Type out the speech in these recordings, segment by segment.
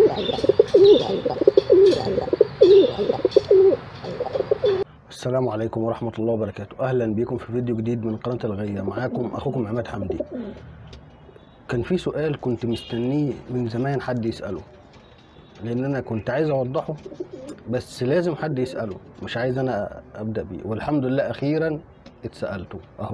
السلام عليكم ورحمة الله وبركاته أهلا بكم في فيديو جديد من قناة الغية معاكم أخوكم عماد حمدي كان في سؤال كنت مستنيه من زمان حد يسأله لأن أنا كنت عايز أوضحه بس لازم حد يسأله مش عايز أنا أبدأ بيه والحمد لله أخيرا اتسألته أهو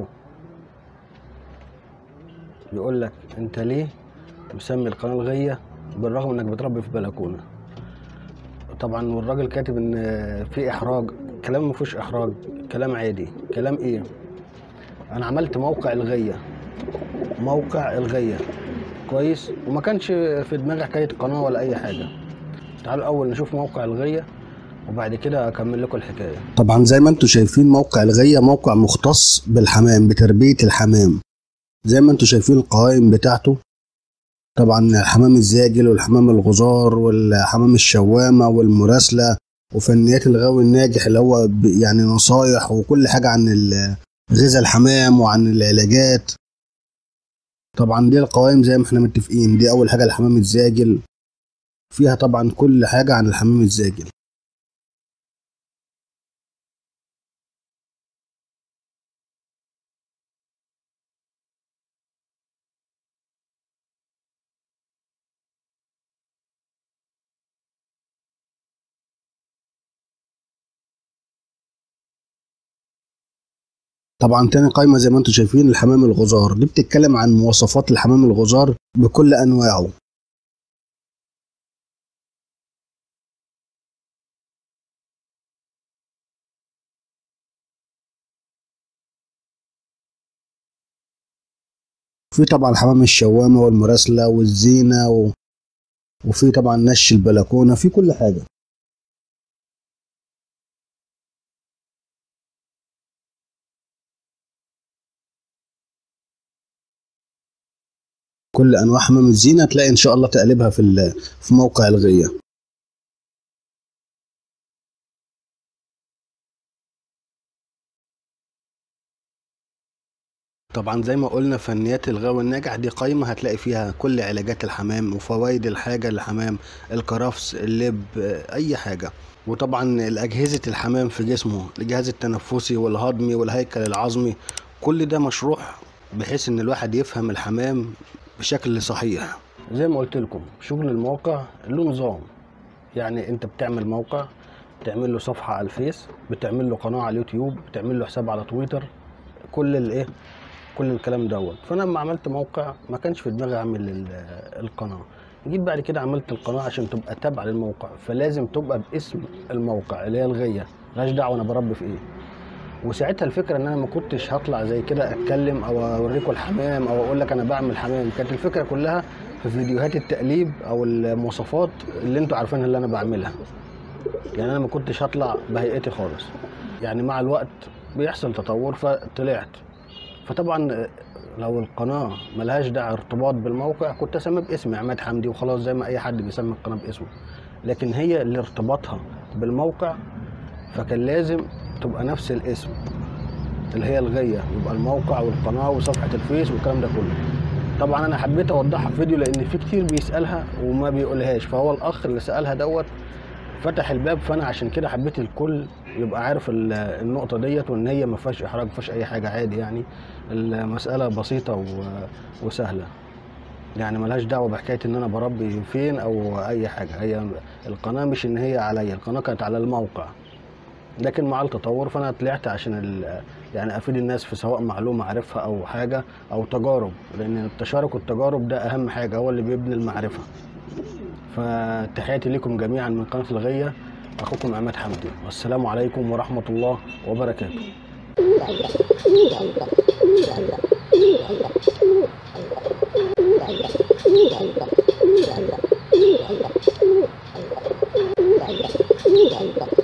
يقول لك أنت ليه مسمي القناة الغية بالرغم إنك بتربي في بلكونة طبعا والراجل كاتب ان في احراج كلام ما فيهوش احراج كلام عادي كلام ايه انا عملت موقع الغيه موقع الغيه كويس وما كانش في دماغي حكايه قناه ولا اي حاجه تعالوا الاول نشوف موقع الغيه وبعد كده اكمل لكم الحكايه طبعا زي ما انتم شايفين موقع الغيه موقع مختص بالحمام بتربيه الحمام زي ما انتم شايفين القوائم بتاعته طبعا الحمام الزاجل والحمام الغزار والحمام الشوامة والمراسلة وفنيات الغاوي الناجح اللي هو ب- يعني نصايح وكل حاجة عن ال- غذاء الحمام وعن العلاجات طبعا دي القوائم زي ما احنا متفقين دي أول حاجة الحمام الزاجل فيها طبعا كل حاجة عن الحمام الزاجل طبعا تاني قايمة زي ما انتم شايفين الحمام الغزار دي بتتكلم عن مواصفات الحمام الغزار بكل أنواعه في طبعا حمام الشوامة والمراسلة والزينة و... وفي طبعا نش البلكونة في كل حاجة كل انواع حمام الزينه تلاقي ان شاء الله تقلبها في ال- في موقع الغيه طبعا زي ما قلنا فنيات الغاوي الناجح دي قايمة هتلاقي فيها كل علاجات الحمام وفوائد الحاجة للحمام الكرفس اللب آه، أي حاجة وطبعا الأجهزة الحمام في جسمه الجهاز التنفسي والهضمي والهيكل العظمي كل ده مشروح بحيث ان الواحد يفهم الحمام بشكل صحيح زي ما قلت لكم شغل الموقع له نظام يعني انت بتعمل موقع بتعمل له صفحة على الفيس بتعمل له قناة على اليوتيوب بتعمل له حساب على تويتر كل الايه كل الكلام دوت فانا لما عملت موقع ما كانش في دماغي اعمل ال- القناه جيت بعد كده عملت القناه عشان تبقى تابعه للموقع فلازم تبقى باسم الموقع اللي هي الغيه ملهاش دعوه انا بربي في ايه وساعتها الفكره ان انا ما كنتش هطلع زي كده اتكلم او اوريكم الحمام او اقول لك انا بعمل حمام كانت الفكره كلها في فيديوهات التقليب او المواصفات اللي انتوا عارفينها اللي انا بعملها يعني انا ما كنتش هطلع بهيئتي خالص يعني مع الوقت بيحصل تطور فطلعت فطبعا لو القناه ملهاش داعي ارتباط بالموقع كنت اسميه باسمي عماد حمدي وخلاص زي ما اي حد بيسمي القناه باسمه لكن هي اللي ارتباطها بالموقع فكان لازم تبقى نفس الاسم اللي هي الغيه يبقى الموقع والقناه وصفحه الفيس والكلام ده كله طبعا انا حبيت اوضحها في فيديو لان في كتير بيسالها وما بيقولهاش فهو الاخ اللي سالها دوت فتح الباب فانا عشان كده حبيت الكل يبقى عارف ال- النقطه ديت وان هي ما فيهاش احراج ما فيهاش اي حاجه عادي يعني المساله بسيطه و- وسهله يعني ملهاش دعوه بحكايه ان انا بربي فين او اي حاجه هي القناه مش ان هي عليا القناه كانت على الموقع لكن مع التطور فانا طلعت عشان ال- يعني افيد الناس في سواء معلومه عارفها او حاجه او تجارب لان التشارك والتجارب ده اهم حاجه هو اللي بيبني المعرفه فتحياتي لكم جميعا من قناه الغيه اخوكم عماد حمدي والسلام عليكم ورحمه الله وبركاته Thank you.